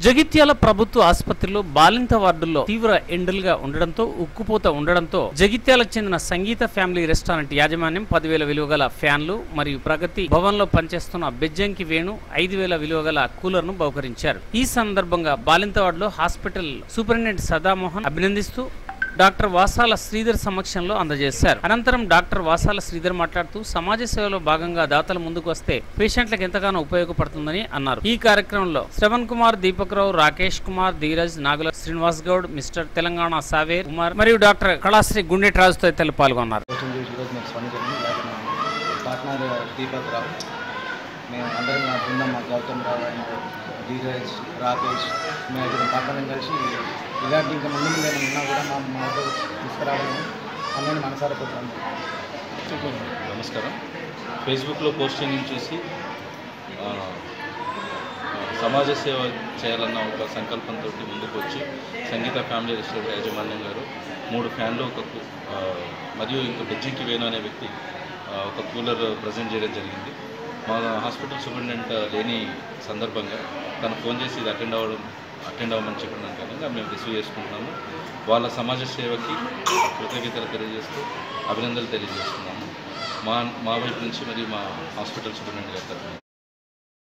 జగిత్యాల ప్రభుత్వ ఆసుపత్రిలో బాలింత వార్డుల్లో తీవ్ర ఎండలుగా ఉండడంతో ఉక్కుపోత ఉండడంతో జగిత్యాలకు చెందిన సంగీత ఫ్యామిలీ రెస్టారెంట్ యాజమాన్యం పదివేల విలువ గల ఫ్యాన్లు మరియు ప్రగతి భవన్ లో పనిచేస్తున్న బెజ్జంకి వేణు ఐదు వేల విలువ గల కూలర్ ను బహుకరించారు ఈ సందర్భంగా బాలింత వార్డులో హాస్పిటల్ సూపరింటెండెంట్ సదామోహన్ అభినందిస్తూ డాక్టర్ వాసాల శ్రీధర్ సమక్షంలో అందజేశారు అనంతరం డాక్టర్ వాసాల శ్రీధర్ మాట్లాడుతూ సమాజ సేవలో భాగంగా దాతలు ముందుకు వస్తే పేషెంట్లకు ఎంతగానో ఉపయోగపడుతుందని అన్నారు ఈ కార్యక్రమంలో శ్రవణ్ కుమార్ దీపక్ రావు రాకేష్ కుమార్ ధీరజ్ నాగుల శ్రీనివాస్ గౌడ్ మిస్టర్ తెలంగాణ సావేర్ కుమార్ మరియు డాక్టర్ కళాశ్రీ గుండెట్ రాజు తదితరులు పాల్గొన్నారు కోచింగ్ చేసి ఈరోజు నాకు స్పందన జరిగింది లైక్ మా పార్ట్నర్ దీపక్ రావు మేము అందరం నా బృందం మా గౌతమ్ రావు అండ్ ధీరజ్ రాకేష్ మేము ఐదుగురం పార్ట్నర్ని కలిసి ఇలాంటి ఇంకా ముందు ముందు ఏమైనా ఉన్నా కూడా మా మాతో తీసుకురావాలని అందరినీ మనసారా కోరుతాను నమస్కారం ఫేస్బుక్లో పోస్టింగ్ చూసి ఆ, సమాజ సేవ చేయాలన్న ఒక సంకల్పంతో ముందుకు వచ్చి సంగీత ఫ్యామిలీ రెస్టారెంట్ యాజమాన్యం గారు మూడు ఫ్యాన్లు ఒక కూ- ఆ, మరియు ఇంకో బెజ్జికి వేణు అనే వ్యక్తి ఆ, ఒక కూలర్ ప్రజెంట్ చేయడం జరిగింది మా హాస్పిటల్ సూపరింటెండెంట్ లేని సందర్భంగా తను ఫోన్ చేసి ఇది అటెండ్ అవ్వడం అటెండ్ అవ్వమని చెప్పడం కారణంగా మేము రిసీవ్ చేసుకుంటున్నాము వాళ్ళ సమాజ సేవకి కృతజ్ఞతలు తెలియజేస్తూ అభినందనలు తెలియజేస్తున్నాము మా మా వైపు నుంచి మరియు మా హాస్పిటల్ సూపరింటెండెంట్ గారి తరఫున